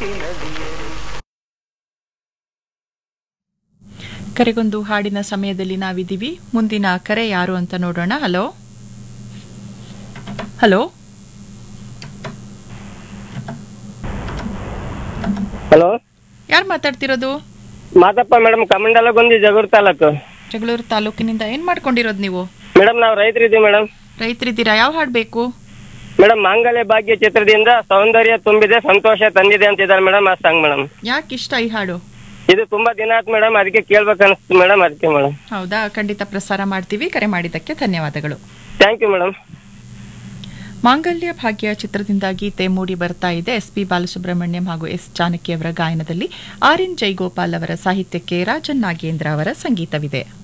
ಕರೆಗೊಂದು ಹಾಡಿನ ಸಮಯದಲ್ಲಿ ನಾವಿದ್ದೀವಿ ಮುಂದಿನ ಕರೆ ಯಾರು ಅಂತ ನೋಡೋಣ ಹಲೋ ಹಲೋ ಹಲೋ ಯಾರು ಮಾತಾಡ್ತಿರೋದು ಮಾತಪ್ಪ ಮೇಡಮ್ ಕಮಂಡಲಗುಂದಿ ಜಗೂರ್ ತಾಲೂಕು ಜಗಳೂರು ತಾಲೂಕಿನಿಂದ ಏನ್ ಮಾಡ್ಕೊಂಡಿರೋದು ನೀವು ಮೇಡಮ್ ನಾವು ರೈತರಿದ್ದೀವಿ ಮೇಡಮ್ ರೈತರಿದ್ದೀರಾ ಯಾವ ಹಾಡು ಬೇಕು ಮೇಡಮ್ ಮಾಂಗಲ್ಯ ಭಾಗ್ಯ ಚಿತ್ರದಿಂದ ಸೌಂದರ್ಯ ತುಂಬಿದೆ ಸಂತೋಷ ತಂದಿದೆ ಅಂತಿದ್ದಾರೆ ಮೇಡಮ್ ಆ ಸಾಂಗ್ ಮೇಡಮ್ ಯಾಕೆ ಇಷ್ಟ ಈ ಹಾಡು ಇದು ತುಂಬಾ ದಿನ ಆಯ್ತು ಮೇಡಮ್ ಅದಕ್ಕೆ ಕೇಳ್ಬೇಕು ಅನಿಸ್ತು ಮೇಡಮ್ ಅದಕ್ಕೆ ಮೇಡಮ್ ಹೌದಾ ಖಂಡಿತ ಪ್ರಸಾರ ಮಾಡ್ತೀವಿ ಕರೆ ಮಾಡಿದ್ದಕ್ಕೆ ಧನ್ಯವಾದಗಳು ಥ್ಯಾಂಕ್ ಯು ಮೇಡಮ್ ಮಾಂಗಲ್ಯ ಭಾಗ್ಯ ಚಿತ್ರದಿಂದ ಗೀತೆ ಮೂಡಿ ಬರ್ತಾ ಇದೆ ಎಸ್ ಪಿ ಬಾಲಸುಬ್ರಹ್ಮಣ್ಯಂ ಹಾಗೂ ಎಸ್ ಜಾನಕಿ ಅವರ ಗಾಯನದಲ್ಲಿ ಆರ್ ಎನ್ ಜೈಗೋಪಾಲ್ ಅವರ ಸಾಹಿತ್ಯಕ್ಕೆ ರಾಜನ್ ನಾಗೇಂದ್ರ ಅವರ ಸಂಗೀತವಿದೆ